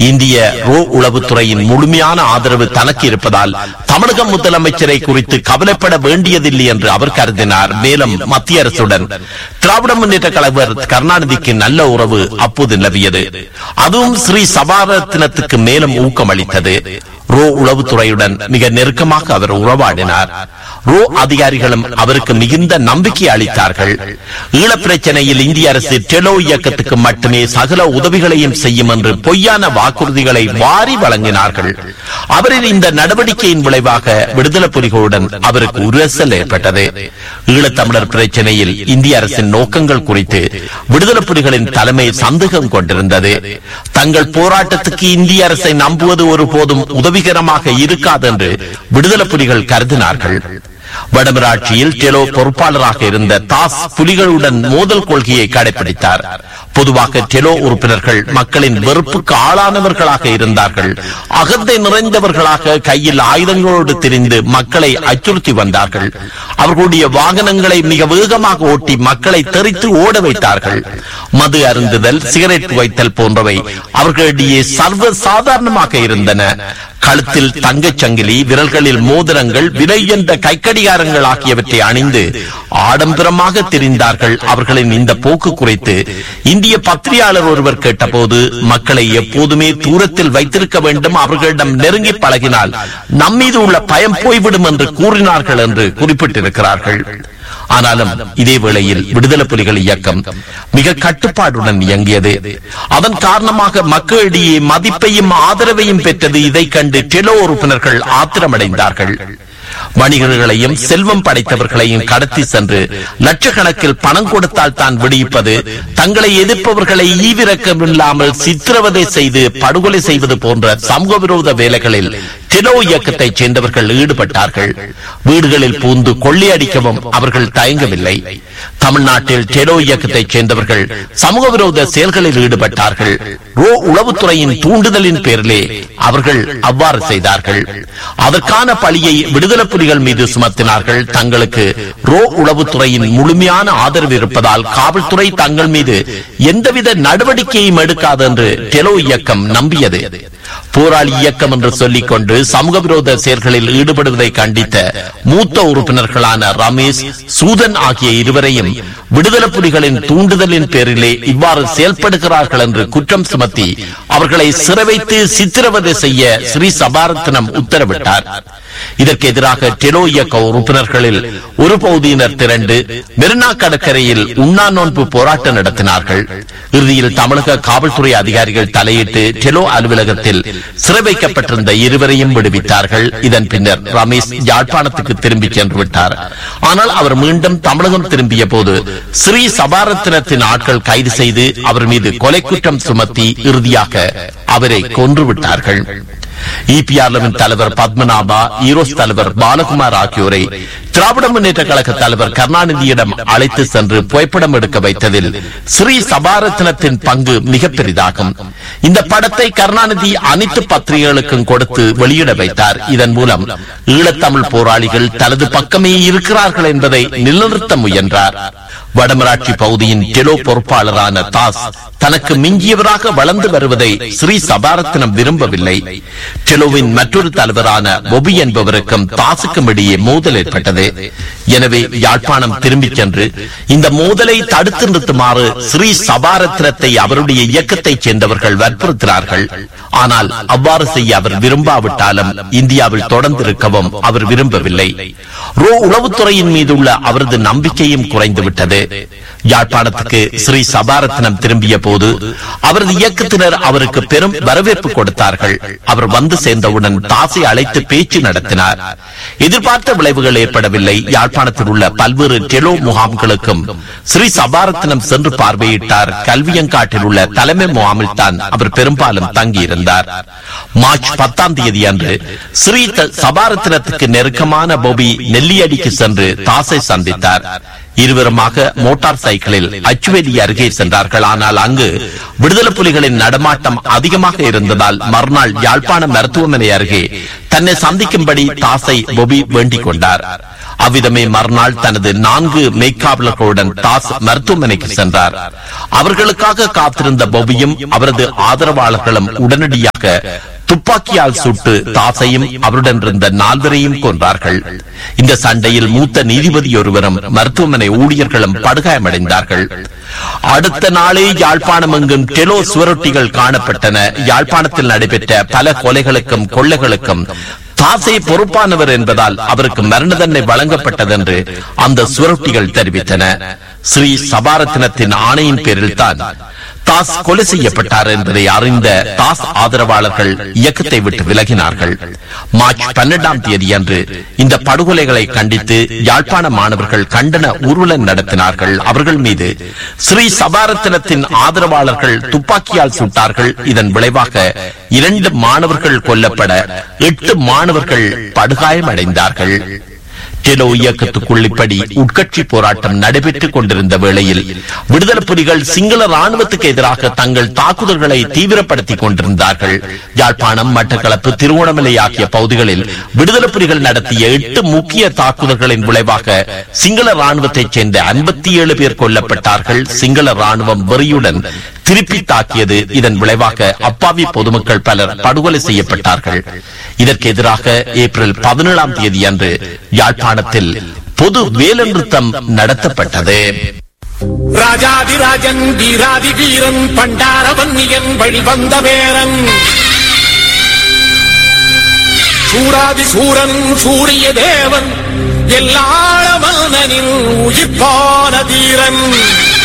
இந்திய ரோ உளவுத்துறையின் முழுமையான ஆதரவு தனக்கு இருப்பதால் தமிழக முதலமைச்சரை குறித்து கவலைப்பட வேண்டியதில்லை என்று அவர் கருதினார் மேலும் மத்திய அரசுடன் திராவிட முன்னேற்ற கழகர் கருணாநிதிக்கு நல்ல உறவு அப்போது நிலவியது அதுவும் ஸ்ரீ சபாரத்னத்துக்கு மேலும் ஊக்கமளித்தது ரோ உளவுத்துறையுடன் மிக நெருக்கமாக அவர் உறவாடினார் ரோ அதிகாரிகளும் அவருக்கு மிகுந்த நம்பிக்கை அளித்தார்கள் ஈழப் பிரச்சனையில் இந்திய அரசு டெலோ இயக்கத்துக்கு மட்டுமே சகல உதவிகளையும் செய்யும் என்று பொய்யான வாக்குறுதிகளை வாரி வழங்கினார்கள் அவரின் இந்த நடவடிக்கையின் விளைவாக விடுதலை புலிகளுடன் அவருக்கு உரசல் ஏற்பட்டது ஈழத்தமிழர் பிரச்சனையில் இந்திய அரசின் நோக்கங்கள் குறித்து விடுதலை புலிகளின் தலைமை சந்தேகம் கொண்டிருந்தது தங்கள் போராட்டத்துக்கு இந்திய அரசை நம்புவது ஒருபோதும் உதவிகரமாக இருக்காது என்று விடுதலை புலிகள் கருதினார்கள் வடமராட்சியில் டெலோ பொறுப்பாளராக இருந்த தாஸ் புலிகளுடன் மோதல் கொள்கையை கடைபிடித்தார் பொதுவாக டெலோ உறுப்பினர்கள் மக்களின் வெறுப்புக்கு ஆளானவர்களாக இருந்தார்கள் அகத்தை நிறைந்தவர்களாக கையில் ஆயுதங்களோடு திரிந்து மக்களை அச்சுறுத்தி வந்தார்கள் அவர்களுடைய வாகனங்களை மிக வேகமாக ஓட்டி மக்களை தெரித்து ஓட வைத்தார்கள் மது அருந்துதல் சிகரெட் வைத்தல் போன்றவை அவர்களிடையே சர்வ சாதாரணமாக இருந்தன கழுத்தில் தங்கச் சங்கிலி விரல்களில் மோதிரங்கள் விலை என்ற கைக்கடிகாரங்கள் ஆகியவற்றை அணிந்து ஆடம்பரமாக தெரிந்தார்கள் அவர்களின் இந்த போக்கு குறித்து இந்திய பத்திரிகையாளர் ஒருவர் கேட்டபோது மக்களை எப்போதுமே தூரத்தில் வைத்திருக்க வேண்டும் அவர்களிடம் நெருங்கி பழகினால் நம்மீது உள்ள பயம் போய்விடும் என்று கூறினார்கள் என்று குறிப்பிட்டிருக்கிறார்கள் ஆனாலும் இதே வேளையில் விடுதலை புலிகள் இயக்கம் மிக கட்டுப்பாடுடன் இயங்கியது அதன் காரணமாக மக்களிடையே மதிப்பையும் ஆதரவையும் பெற்றது இதை கண்டு டெலோ உறுப்பினர்கள் ஆத்திரமடைந்தார்கள் வணிகர்களையும் செல்வம் படைத்தவர்களையும் கடத்தி சென்று லட்சக்கணக்கில் பணம் கொடுத்தால் தான் விடுவிப்பது தங்களை எதிர்ப்பவர்களை ஈவிரக்கமில்லாமல் சித்திரவதை செய்து படுகொலை செய்வது போன்ற சமூக விரோத வேலைகளில் டெலோ இயக்கத்தைச் சேர்ந்தவர்கள் ஈடுபட்டார்கள் வீடுகளில் பூந்து கொள்ளையடிக்கவும் அவர்கள் தயங்கவில்லை தமிழ்நாட்டில் டெலோ இயக்கத்தைச் சேர்ந்தவர்கள் சமூக விரோத செயல்களில் ஈடுபட்டார்கள் ரோ உளவுத்துறையின் தூண்டுதலின் பேரிலே அவர்கள் அவ்வாறு செய்தார்கள் அதற்கான பழியை விடுதலை புலிகள் மீது சுமத்தினார்கள் தங்களுக்கு ரோ உளவுத்துறையின் முழுமையான ஆதரவு இருப்பதால் காவல்துறை தங்கள் மீது எந்தவித நடவடிக்கையும் எடுக்காது என்று டெலோ இயக்கம் நம்பியது போராளி இயக்கம் என்று சொல்லிக் கொண்டு சமூக விரோத செயல்களில் ஈடுபடுவதை கண்டித்த மூத்த உறுப்பினர்களான ரமேஷ் சூதன் ஆகிய இருவரையும் விடுதலை புலிகளின் தூண்டுதலின் பேரிலே இவ்வாறு செயல்படுகிறார்கள் என்று குற்றம் சுமத்தி அவர்களை சிறை வைத்து சித்திரவதை செய்ய ஸ்ரீ சபாரத்னம் உத்தரவிட்டார் இதற்கு எதிராக டெலோ இயக்க உறுப்பினர்களில் ஒரு பகுதியினர் திரண்டு மெரினா கடற்கரையில் உண்ணா நோன்பு போராட்டம் நடத்தினார்கள் இறுதியில் தமிழக காவல்துறை அதிகாரிகள் தலையிட்டு டெலோ அலுவலகத்தில் சிறை வைக்கப்பட்டிருந்த இருவரையும் விடுவித்தார்கள் இதன் பின்னர் ரமேஷ் யாழ்ப்பாணத்துக்கு திரும்பி சென்று விட்டார் ஆனால் அவர் மீண்டும் தமிழகம் திரும்பிய போது ஸ்ரீ சபாரத்னத்தின் ஆட்கள் கைது செய்து அவர் மீது கொலை குற்றம் சுமத்தி இறுதியாக அவரை கொன்று விட்டார்கள் இபிஆர்லவின் தலைவர் பத்மநாபா ஈரோஸ் தலைவர் பாலகுமார் ஆகியோரை திராவிட முன்னேற்ற கழக தலைவர் கருணாநிதியிடம் அழைத்து சென்று புகைப்படம் எடுக்க வைத்ததில் ஸ்ரீ சபாரத்னத்தின் பங்கு மிக பெரிதாகும் இந்த படத்தை கருணாநிதி அனைத்து பத்திரிகைகளுக்கும் கொடுத்து வெளியிட வைத்தார் இதன் மூலம் ஈழத்தமிழ் போராளிகள் தனது பக்கமே இருக்கிறார்கள் என்பதை நிலைநிறுத்த முயன்றார் வடமராட்சி பகுதியின் டெலோ பொறுப்பாளரான தாஸ் தனக்கு மிஞ்சியவராக வளர்ந்து வருவதை ஸ்ரீ சபாரத்னம் விரும்பவில்லை டெலோவின் மற்றொரு தலைவரான பொபி என்பவருக்கும் தாசுக்கும் இடையே மோதல் ஏற்பட்டது எனவே யாழ்ப்பாணம் திரும்பிச் சென்று இந்த மோதலை தடுத்து நிறுத்துமாறு ஸ்ரீ சபாரத்னத்தை அவருடைய இயக்கத்தைச் சேர்ந்தவர்கள் வற்புறுத்தினார்கள் ஆனால் அவ்வாறு செய்ய அவர் விரும்பாவிட்டாலும் இந்தியாவில் தொடர்ந்திருக்கவும் அவர் விரும்பவில்லை ரோ உளவுத்துறையின் மீதுள்ள அவரது நம்பிக்கையும் குறைந்துவிட்டது யாழ்ப்பாணத்துக்கு ஸ்ரீ சபாரத்னம் திரும்பிய போது அவரது இயக்கத்தினர் அவருக்கு பெரும் வரவேற்பு கொடுத்தார்கள் அவர் வந்து சேர்ந்தவுடன் தாசை அழைத்து பேச்சு நடத்தினார் எதிர்பார்த்த விளைவுகள் ஏற்படவில்லை யாழ்ப்பாணத்தில் உள்ள பல்வேறு டெலோ முகாம்களுக்கும் ஸ்ரீ சபாரத்னம் சென்று பார்வையிட்டார் கல்வியங்காட்டில் உள்ள தலைமை முகாமில் தான் அவர் பெரும்பாலும் தங்கியிருந்தார் மார்ச் பத்தாம் தேதி அன்று ஸ்ரீ த- சபாரத்னத்துக்கு நெருக்கமான பொபி நெல்லியடிக்கு சென்று தாசை சந்தித்தார் இருவருமாக மோட்டார் சைக்கிளில் அச்சுவேலி அருகே சென்றார்கள் ஆனால் அங்கு விடுதலை புலிகளின் நடமாட்டம் அதிகமாக இருந்ததால் மறுநாள் யாழ்ப்பாண மருத்துவமனை அருகே தன்னை சந்திக்கும்படி தாசை பொபி வேண்டிக் கொண்டார் அவ்விதமே மறுநாள் தனது நான்கு மெய்க்காவலர்களுடன் தாஸ் மருத்துவமனைக்கு சென்றார் அவர்களுக்காக காத்திருந்த பொபியும் அவரது ஆதரவாளர்களும் உடனடியாக துப்பாக்கியால் சுட்டு தாசையும் அவருடன் இருந்த நால்வரையும் கொன்றார்கள் இந்த சண்டையில் மூத்த நீதிபதி ஒருவரும் மருத்துவமனை ஊழியர்களும் படுகாயமடைந்தார்கள் அடுத்த நாளே யாழ்ப்பாணம் எங்கும் டெலோ சுவரொட்டிகள் காணப்பட்டன யாழ்ப்பாணத்தில் நடைபெற்ற பல கொலைகளுக்கும் கொள்ளைகளுக்கும் தாசே பொறுப்பானவர் என்பதால் அவருக்கு மரண தண்டனை வழங்கப்பட்டதென்று அந்த சுவரொட்டிகள் தெரிவித்தன ஸ்ரீ சபாரத்னத்தின் ஆணையின் பேரில் தான் தாஸ் கொலை செய்யப்பட்டார் என்பதை அறிந்த தாஸ் ஆதரவாளர்கள் இயக்கத்தை விட்டு விலகினார்கள் மார்ச் பன்னெண்டாம் தேதி அன்று இந்த படுகொலைகளை கண்டித்து யாழ்ப்பாண மாணவர்கள் கண்டன ஊர்வலம் நடத்தினார்கள் அவர்கள் மீது ஸ்ரீ சபாரத்னத்தின் ஆதரவாளர்கள் துப்பாக்கியால் சுட்டார்கள் இதன் விளைவாக இரண்டு மாணவர்கள் கொல்லப்பட எட்டு மாணவர்கள் படுகாயமடைந்தார்கள் டெலோ இயக்கத்துக்குள் இப்படி உட்கட்சி போராட்டம் நடைபெற்றுக் கொண்டிருந்த வேளையில் விடுதலை புலிகள் சிங்கள ராணுவத்துக்கு எதிராக தங்கள் தாக்குதல்களை தீவிரப்படுத்திக் கொண்டிருந்தார்கள் யாழ்ப்பாணம் மட்டக்களப்பு திருவோணமலை ஆகிய பகுதிகளில் விடுதலை புலிகள் நடத்திய எட்டு முக்கிய தாக்குதல்களின் விளைவாக சிங்கள ராணுவத்தைச் சேர்ந்த ஐம்பத்தி ஏழு பேர் கொல்லப்பட்டார்கள் சிங்கள ராணுவம் வெறியுடன் திருப்பி தாக்கியது இதன் விளைவாக அப்பாவி பொதுமக்கள் பலர் படுகொலை செய்யப்பட்டார்கள் இதற்கு எதிராக ஏப்ரல் பதினேழாம் தேதி அன்று யாழ்ப்பாணத்தில் பொது வேலைநிறுத்தம் நடத்தப்பட்டது ராஜாதிராஜன் வீராதி வீரன் பண்டாரவன்னியன் வழிவந்த வேரன் சூராதி சூரன் சூரிய தேவன் எல்லாளவனின் உயிர்ப்பான தீரன்